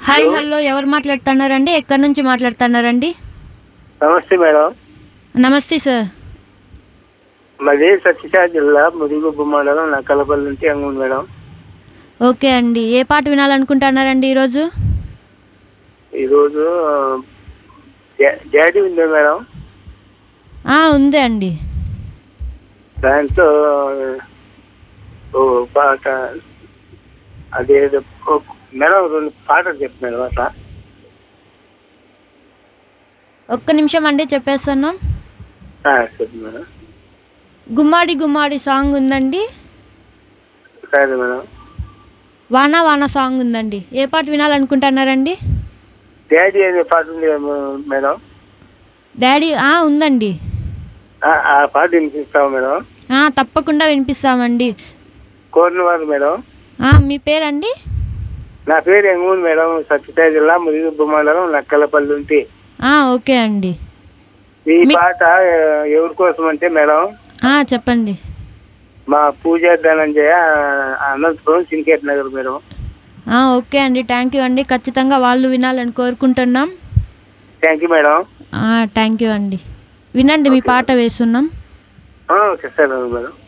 hi hello ఎవరు మాట్లాడుతున్నారండి ఎక్కడి నుంచి మాట్లాడుతున్నారండి నమస్తే మేడం నమస్తే సార్ మాది సత్యసాయి జిల్లా ముదిగుబ్బు మండలం నక్కలపల్లి నుంచి అంగుంది మేడం ఓకే అండి ఏ పాట వినాలనుకుంటున్నారండి ఈరోజు ఈరోజు డా- డాడీ ఉంది మేడం ఆ, ఉంది అండి దాంట్లో ఓ పాట అదేదో ఓ- మేడం రెండు పాటలు చెప్పు మేడం అట్లా ఒక్క నిమిషం అండి చెప్పేస్తున్నాం ఆ, చెప్పు మేడం గుమ్మాడి గుమ్మాడి సాంగ్ ఉందండి సరే మేడం వానా వానా సాంగ్ ఉందండి ఏ పాట వినాలనుకుంటున్నారండి డాడీ అనే పాట ఉంది కదా మేడం డాడీ ఆ, ఉందండి ఆ ఆ పాట వినిపిస్తావా మేడం ఆ, తప్పకుండా వినిపిస్తామండి కోరిన వారు మేడం ఆ, మీ పేరండి నా పేరు ఎంగూరు మేడం సత్యసాయి జిల్లా ముదిగుబ్బు మండలం నక్కలపల్లి నుంచి ఆ, ఓకే అండి ఈ మీ- పాట ఆ, ఎవరి కోసం అంటే మేడం ఆ, చెప్పండి మా పూజ ధనంజయ అనంతపురం సింకేట్ నగర్ మేడం ఆ, ఓకే అండి థ్యాంక్ యూ అండి ఖచ్చితంగా వాళ్ళు వినాలని కోరుకుంటున్నాం thank you madam thank you అండి వినండి మీ పాట వేస్తున్నాం ఆ, ఓకే సరే మేడం